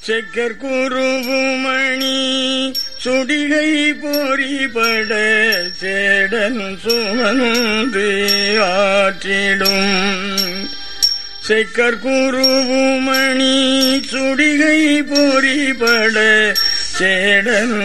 checker குருவுமணி சுடிகை பொறிபட sadden சுமந்து ஆற்றிடும் checker குருவுமணி சுடிகை பொறிபட sadden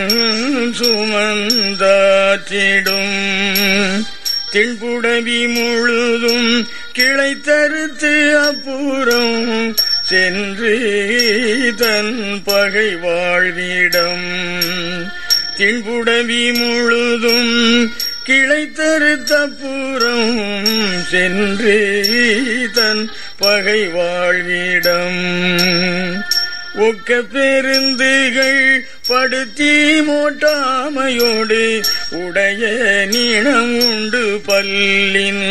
சுமந்தாற்றிடும் தின்புடவி முழுதும் கிளை தருத்து அப்புறம் சென்று தன் பகை வாழ்விடம் தின்புடவி முழுதும் கிளை தருத்தப்புறம் சென்று தன் பகை வாழ்விடம் ஒக்க பெருந்துகள் படுத்தி மோட்டாமையோடு உடைய நீளம் உண்டு பல்லின்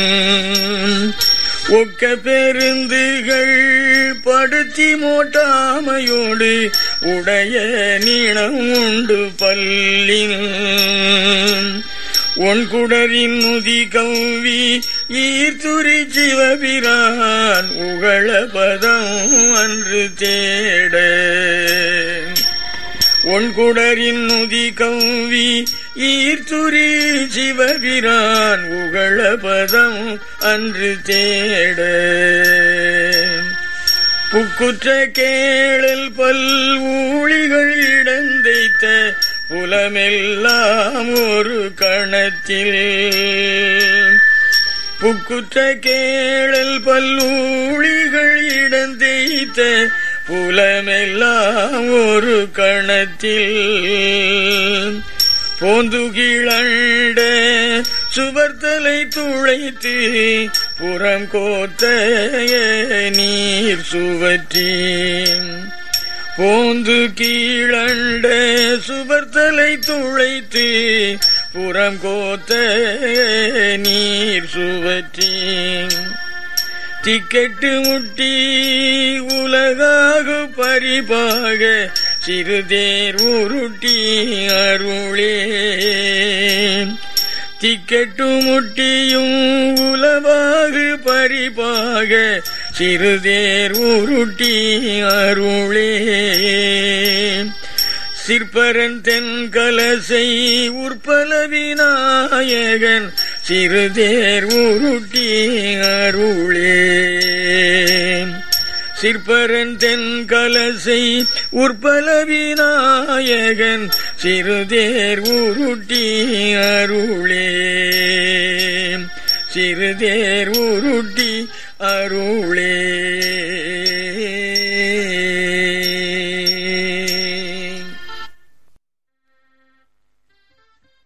ஒக்க பெருந்துகள் படுத்தி மோட்டாமையோடு உடைய நீளம் உண்டு பல்லின் ஒன்குடரின் நுதி கௌவி ஈர்த்துரி சிவபிரான் உகள பதம் அன்று தேட ஒன்குடரின் நுதி கௌவி ஈர்த்துரி சிவபிரான் உகள பதம் அன்று தேட புக்குற்ற கேளல் பல் ஊழிகள் இடந்தைத்த புலமெல்லாம் ஒரு கணத்தில் புக்குற்ற கேளல் பல்லூழிகள் இடந்தெய்த்த புலமெல்லாம் ஒரு கணத்தில் போந்துகிழண்ட சுவர்த்தலை துளைத்து புறம் கோத்த நீர் சுவற்றி போந்து கீழண்ட சுவர்த்தலை துளைத்து புறம் கோத்த நீர் சுவற்றி திக்கெட்டு முட்டி உலகாக பரிபாக சிறுதேர் உருட்டி அருளே திக்கெட்டு முட்டியும் உலவாகு பரிபாக சிறுதேர் உருட்டி அருளே சிற்பரன் தென் கலசை உற்பல விநாயகன் சிறுதேர் உருட்டி அருளே சிற்பரன் தென் கலசை உற்பல விநாயகன் சிறுதேர் உருட்டி அருளே சிறுதேர் உருட்டி அருளே